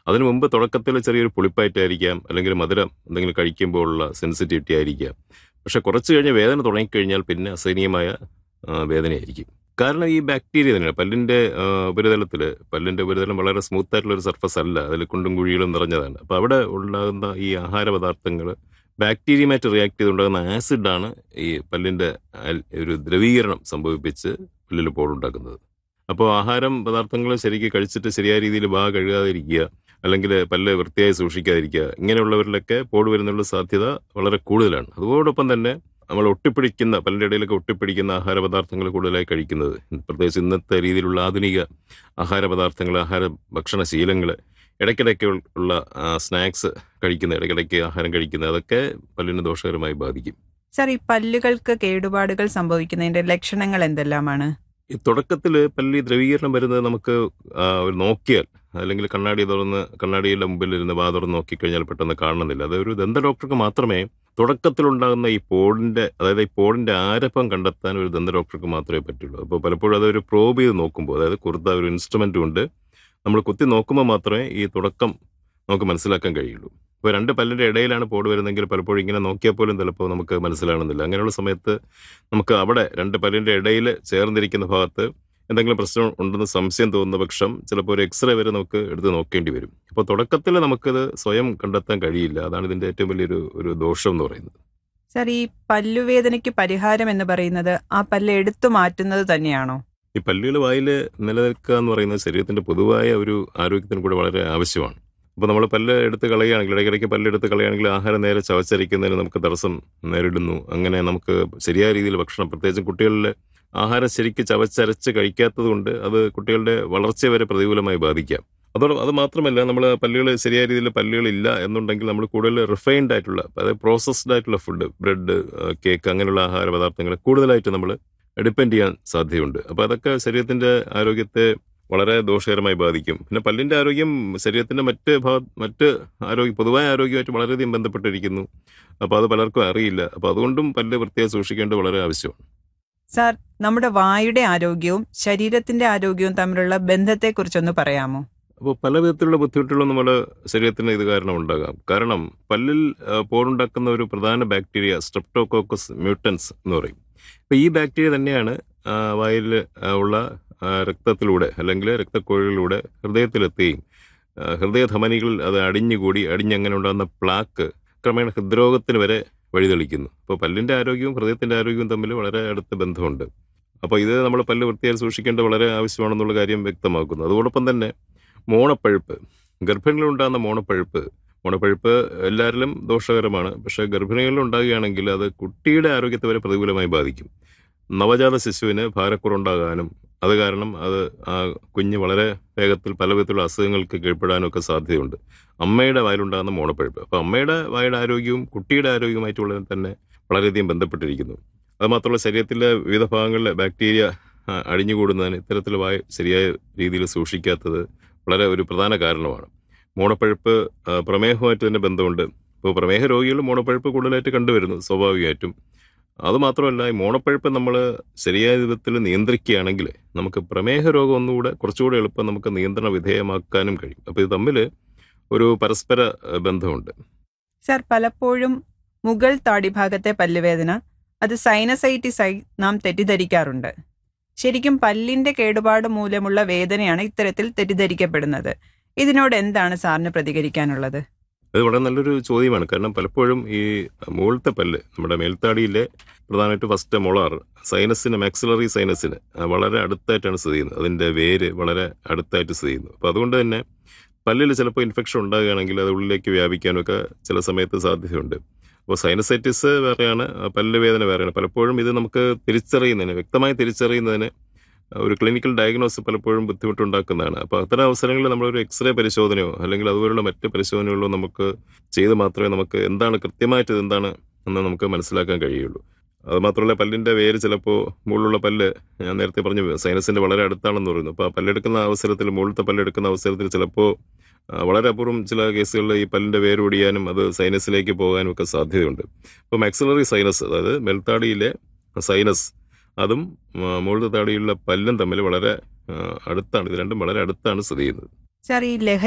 അതിനു മുമ്പ് തുടക്കത്തിൽ ചെറിയൊരു പുളിപ്പായിട്ടായിരിക്കാം അല്ലെങ്കിൽ മധുരം എന്തെങ്കിലും കഴിക്കുമ്പോൾ ഉള്ള സെൻസിറ്റിവിറ്റി ആയിരിക്കാം പക്ഷെ കുറച്ച് കഴിഞ്ഞ് വേദന തുടങ്ങിക്കഴിഞ്ഞാൽ പിന്നെ അസഹനീയമായ ആ, വേദനയായിരിക്കും കാരണം ഈ ബാക്ടീരിയ തന്നെയാണ് പല്ലിന്റെ ആ, ഉപരിതലത്തിൽ പല്ലിന്റെ ഉപരിതലം വളരെ സ്മൂത്ത് ആയിട്ടുള്ള ഒരു സർഫസ് അല്ല അതിൽ കുണ്ടും കുഴികളും നിറഞ്ഞതാണ് അപ്പോൾ അവിടെ ഉണ്ടാകുന്ന ഈ ആഹാര പദാർത്ഥങ്ങൾ ബാക്ടീരിയമായിട്ട് റിയാക്ട് ചെയ്തുണ്ടാകുന്ന ആസിഡാണ് ഈ പല്ലിന്റെ അൽ- ഒരു ദ്രവീകരണം സംഭവിപ്പിച്ച് പല്ലിൽ പോടുണ്ടാക്കുന്നത് അപ്പോൾ ആഹാരം പദാർത്ഥങ്ങൾ ശരിക്കും കഴിച്ചിട്ട് ശരിയായ രീതിയിൽ വാ കഴുകാതിരിക്കുക അല്ലെങ്കിൽ പല്ല് വൃത്തിയായി സൂക്ഷിക്കാതിരിക്കുക ഇങ്ങനെയുള്ളവരിലൊക്കെ പോട് വരുന്നുള്ള സാധ്യത വളരെ കൂടുതലാണ് അതോടൊപ്പം തന്നെ നമ്മൾ ഒട്ടിപ്പിടിക്കുന്ന പല്ലിൻ്റെ ഇടയിലൊക്കെ ഒട്ടിപ്പിടിക്കുന്ന ആഹാര പദാർത്ഥങ്ങൾ കൂടുതലായി കഴിക്കുന്നത് പ്രത്യേകിച്ച് ഇന്നത്തെ രീതിയിലുള്ള ആധുനിക ആഹാര പദാർത്ഥങ്ങൾ ആഹാര ഭക്ഷണ ശീലങ്ങൾ ഇടയ്ക്കിടയ്ക്ക് ഉള്ള സ്നാക്സ് കഴിക്കുന്ന ഇടയ്ക്കിടയ്ക്ക് ആഹാരം കഴിക്കുന്ന അതൊക്കെ പല്ലിന് ദോഷകരമായി ബാധിക്കും സാർ ഈ പല്ലുകൾക്ക് കേടുപാടുകൾ സംഭവിക്കുന്നതിന്റെ ലക്ഷണങ്ങൾ എന്തെല്ലാമാണ് ഈ തുടക്കത്തിൽ പല്ലി ദ്രവീകരണം വരുന്നത് നമുക്ക് ആ, ഒരു നോക്കിയാൽ അല്ലെങ്കിൽ കണ്ണാടി തുറന്ന് കണ്ണാടിയുടെ മുമ്പിൽ ഇരുന്ന് വാ തുറന്ന് നോക്കിക്കഴിഞ്ഞാൽ പെട്ടെന്ന് കാണുന്നില്ല അതൊരു ദന്ത ഡോക്ടർക്ക് മാത്രമേ തുടക്കത്തിലുണ്ടാകുന്ന ഈ പോഡിന്റെ അതായത് ഈ പോഡിന്റെ ആരംഭം കണ്ടെത്താൻ ഒരു ദന്ത ഡോക്ടർക്ക് മാത്രമേ പറ്റുള്ളൂ അപ്പോൾ പലപ്പോഴും അതൊരു പ്രോബ് ചെയ്ത് നോക്കുമ്പോൾ അതായത് കുറുത്ത ഒരു ഇൻസ്ട്രുമെന്റ് കൊണ്ട് നമ്മൾ കുത്തി നോക്കുമ്പോൾ മാത്രമേ ഈ തുടക്കം നമുക്ക് മനസ്സിലാക്കാൻ കഴിയുള്ളൂ ഇപ്പോൾ രണ്ട് പല്ലിന്റെ ഇടയിലാണ് പോട് വരുന്നതെങ്കിൽ പലപ്പോഴും ഇങ്ങനെ നോക്കിയാൽ പോലും ചിലപ്പോൾ നമുക്ക് മനസ്സിലാകുന്നില്ല അങ്ങനെയുള്ള സമയത്ത് നമുക്ക് അവിടെ രണ്ട് പല്ലിന്റെ ഇടയിൽ ചേർന്നിരിക്കുന്ന ഭാഗത്ത് എന്തെങ്കിലും പ്രശ്നം ഉണ്ടെന്ന് സംശയം തോന്നുന്ന പക്ഷം ചിലപ്പോൾ ഒരു എക്സ്റേ വരെ നമുക്ക് എടുത്ത് നോക്കേണ്ടി വരും അപ്പോൾ തുടക്കത്തിൽ നമുക്കത് സ്വയം കണ്ടെത്താൻ കഴിയില്ല അതാണ് ഇതിന്റെ ഏറ്റവും വലിയൊരു ഒരു ദോഷം എന്ന് പറയുന്നത് സാർ ഈ പല്ലുവേദനയ്ക്ക് പരിഹാരം എന്ന് പറയുന്നത് ആ പല്ല് എടുത്തു മാറ്റുന്നത് തന്നെയാണോ ഈ പല്ലുകൾ വായിൽ നിലനിൽക്കുക എന്ന് പറയുന്നത് ശരീരത്തിന്റെ പൊതുവായ ഒരു ആരോഗ്യത്തിന് കൂടെ വളരെ ആവശ്യമാണ് അപ്പോൾ നമ്മൾ പല്ല് എടുത്ത് കളയുകയാണെങ്കിൽ ഇടയ്ക്കിടയ്ക്ക് പല്ല് എടുത്ത് കളയുകയാണെങ്കിൽ ആഹാരം നേരെ ചവച്ചരിക്കുന്നതിന് നമുക്ക് തടസ്സം നേരിടുന്നു അങ്ങനെ നമുക്ക് ശരിയായ രീതിയിൽ ഭക്ഷണം പ്രത്യേകിച്ചും കുട്ടികളിൽ ആഹാരം ശരിക്ക് ചവച്ചരച്ച് കഴിക്കാത്തത് കൊണ്ട് അത് കുട്ടികളുടെ വളർച്ചയെ വരെ പ്രതികൂലമായി ബാധിക്കാം അതോടെ അത് മാത്രമല്ല നമ്മൾ പല്ലുകൾ ശരിയായ രീതിയിൽ പല്ലുകൾ ഇല്ല എന്നുണ്ടെങ്കിൽ നമ്മൾ കൂടുതൽ റിഫൈൻഡ് ആയിട്ടുള്ള അതായത് പ്രോസസ്ഡ് ആയിട്ടുള്ള ഫുഡ് ബ്രെഡ് കേക്ക് അങ്ങനെയുള്ള ആഹാര പദാർത്ഥങ്ങൾ കൂടുതലായിട്ട് നമ്മൾ ഡിപ്പെൻഡ് ചെയ്യാൻ സാധ്യതയുണ്ട് അപ്പോൾ അതൊക്കെ ശരീരത്തിന്റെ ആരോഗ്യത്തെ വളരെ ദോഷകരമായി ബാധിക്കും പിന്നെ പല്ലിന്റെ ആരോഗ്യം ശരീരത്തിന്റെ മറ്റ് ഭാഗ മറ്റ് ആരോഗ്യ പൊതുവായ ആരോഗ്യമായിട്ട് വളരെയധികം ബന്ധപ്പെട്ടിരിക്കുന്നു അപ്പോൾ അത് പലർക്കും അറിയില്ല അപ്പോൾ അതുകൊണ്ടും പല്ല് വൃത്തിയായി സൂക്ഷിക്കേണ്ടത് വളരെ ആവശ്യമാണ് സാർ നമ്മുടെ വായുടെ ആരോഗ്യവും ശരീരത്തിന്റെ ആരോഗ്യവും തമ്മിലുള്ള ബന്ധത്തെക്കുറിച്ചൊന്ന് പറയാമോ അപ്പോൾ പല വിധത്തിലുള്ള ബുദ്ധിമുട്ടുകളും നമ്മുടെ ശരീരത്തിന് ഇത് കാരണം ഉണ്ടാകാം കാരണം പല്ലിൽ ആ, പോടുണ്ടാക്കുന്ന ഒരു പ്രധാന ബാക്ടീരിയ സ്ട്രെപ്റ്റോകോക്കസ് മ്യൂട്ടൻസ് എന്ന് പറയും അപ്പോൾ ഈ ബാക്ടീരിയ തന്നെയാണ് ആ, വായിൽ ആ, ഉള്ള ആ, രക്തത്തിലൂടെ അല്ലെങ്കിൽ രക്തക്കുഴലിലൂടെ ഹൃദയത്തിലെത്തുകയും ആ, ഹൃദയധമനികളിൽ അത് അടിഞ്ഞുകൂടി അടിഞ്ഞങ്ങനെ ഉണ്ടാകുന്ന പ്ലാക്ക് ക്രമേണ ഹൃദ്രോഗത്തിന് വരെ വഴിതെളിക്കുന്നു അപ്പോൾ പല്ലിന്റെ ആരോഗ്യവും ഹൃദയത്തിന്റെ ആരോഗ്യവും തമ്മിൽ വളരെ അടുത്ത ബന്ധമുണ്ട് അപ്പോൾ ഇത് നമ്മൾ പല്ല് വൃത്തിയായി സൂക്ഷിക്കേണ്ടത് വളരെ ആവശ്യമാണെന്നുള്ള കാര്യം വ്യക്തമാക്കുന്നു അതോടൊപ്പം തന്നെ മോണപ്പഴുപ്പ് ഗർഭിണികളുണ്ടാകുന്ന മോണപ്പഴുപ്പ് മോണപ്പഴുപ്പ് എല്ലാവരിലും ദോഷകരമാണ് പക്ഷേ ഗർഭിണികളിൽ ഉണ്ടാകുകയാണെങ്കിൽ അത് കുട്ടിയുടെ ആരോഗ്യത്തെ വരെ പ്രതികൂലമായി ബാധിക്കും നവജാത ശിശുവിന് ഭാരക്കുറവുണ്ടാകാനും അത് കാരണം അത് ആ കുഞ്ഞ് വളരെ വേഗത്തിൽ പല വിധത്തിലുള്ള അസുഖങ്ങൾക്ക് കീഴ്പ്പെടാനും ഒക്കെ സാധ്യതയുണ്ട് അമ്മയുടെ വായിലുണ്ടാകുന്ന മോണപ്പഴുപ്പ് അപ്പോൾ അമ്മയുടെ വായുടെ ആരോഗ്യവും കുട്ടിയുടെ ആരോഗ്യവുമായിട്ടുള്ള തന്നെ വളരെയധികം ബന്ധപ്പെട്ടിരിക്കുന്നു അത് മാത്രമല്ല ശരീരത്തിലെ വിവിധ ഭാഗങ്ങളിലെ ബാക്ടീരിയ ആ, അടിഞ്ഞുകൂടുന്നതിന് ഇത്തരത്തിൽ വായ ശരിയായ രീതിയിൽ സൂക്ഷിക്കാത്തത് വളരെ ഒരു പ്രധാന കാരണമാണ് മോണപ്പഴുപ്പ് ആ, പ്രമേഹവുമായിട്ട് തന്നെ ബന്ധമുണ്ട് ഇപ്പോൾ പ്രമേഹ രോഗികൾ മോണപ്പഴുപ്പ് കൂടുതലായിട്ട് കണ്ടുവരുന്നു സ്വാഭാവികമായിട്ടും അതുമാത്രമല്ല ഈ മോണപ്പഴുപ്പ് നമ്മൾ ശരിയായ വിധത്തിൽ നിയന്ത്രിക്കുകയാണെങ്കിൽ നമുക്ക് പ്രമേഹ രോഗം ഒന്നുകൂടെ കുറച്ചുകൂടെ എളുപ്പം നമുക്ക് നിയന്ത്രണ വിധേയമാക്കാനും കഴിയും അപ്പോൾ ഇത് തമ്മിൽ ഒരു പരസ്പര ആ, ബന്ധമുണ്ട് സാർ പലപ്പോഴും മുകൾ താടിഭാഗത്തെ പല്ലുവേദന അത് സൈനസൈറ്റിസായി നാം തെറ്റിദ്ധരിക്കാറുണ്ട് ശരിക്കും പല്ലിന്റെ കേടുപാട് മൂലമുള്ള വേദനയാണ് ഇത്തരത്തിൽ തെറ്റിദ്ധരിക്കപ്പെടുന്നത് ഇതിനോട് എന്താണ് സാറിന് പ്രതികരിക്കാനുള്ളത് അത് വളരെ നല്ലൊരു ചോദ്യമാണ് കാരണം പലപ്പോഴും ഈ മുകളിലത്തെ പല്ല് നമ്മുടെ മേൽത്താടിയിലെ പ്രധാനമായിട്ട് ഫസ്റ്റ് മൊളാർ സൈനസിന് മാക്സിലറി സൈനസിന് ആ, വളരെ അടുത്തായിട്ടാണ് സ്ഥിതി ചെയ്യുന്നത് അതിന്റെ വേര് വളരെ അടുത്തായിട്ട് സ്ഥിതി ചെയ്യുന്നു അപ്പോൾ അതുകൊണ്ട് തന്നെ പല്ലിൽ ചിലപ്പോൾ ഇൻഫെക്ഷൻ ഉണ്ടാകുകയാണെങ്കിൽ അത് ഉള്ളിലേക്ക് വ്യാപിക്കാനൊക്കെ ചില സമയത്ത് സാധ്യതയുണ്ട് അപ്പോൾ സൈനസൈറ്റിസ് വേറെയാണ് ആ, പല്ല് വേദന വേറെയാണ് പലപ്പോഴും ഇത് നമുക്ക് തിരിച്ചറിയുന്നതിന് വ്യക്തമായി തിരിച്ചറിയുന്നതിന് ഒരു ക്ലിനിക്കൽ ഡയഗ്നോസ് പലപ്പോഴും ബുദ്ധിമുട്ടുണ്ടാക്കുന്നതാണ് അപ്പോൾ അത്തരം അവസരങ്ങളിൽ നമ്മളൊരു എക്സ്റേ പരിശോധനയോ അല്ലെങ്കിൽ അതുപോലുള്ള മറ്റ് പരിശോധനകളോ നമുക്ക് ചെയ്ത് മാത്രമേ നമുക്ക് എന്താണ് കൃത്യമായിട്ട് ഇത് എന്താണ് എന്ന് നമുക്ക് മനസ്സിലാക്കാൻ കഴിയുള്ളൂ അത് മാത്രമല്ല പല്ലിന്റെ വേര് ചിലപ്പോൾ മുകളിലുള്ള പല്ല് ഞാൻ നേരത്തെ പറഞ്ഞു സൈനസിന്റെ വളരെ അടുത്താണെന്ന് പറയുന്നു അപ്പോൾ ആ പല്ലെടുക്കുന്ന അവസരത്തിൽ മുകളിലത്തെ പല്ലെടുക്കുന്ന അവസരത്തിൽ ചിലപ്പോൾ ആ, വളരെ അപൂർവം ചില കേസുകളിൽ ഈ പല്ലിന്റെ വേര് ഒടിയാനും അത് സൈനസിലേക്ക് പോകാനും ഒക്കെ സാധ്യതയുണ്ട് അപ്പോൾ മാക്സിലറി സൈനസ് അതായത് മെൽത്താടിയിലെ സൈനസ് അതും ആ, മുകളിലത്തെ താടിയുള്ള പല്ലും തമ്മിൽ വളരെ ആ, അടുത്താണ് ഇത് രണ്ടും വളരെ അടുത്താണ് സ്ഥിതി ചെയ്യുന്നത് സാർ ഈ ലഹരി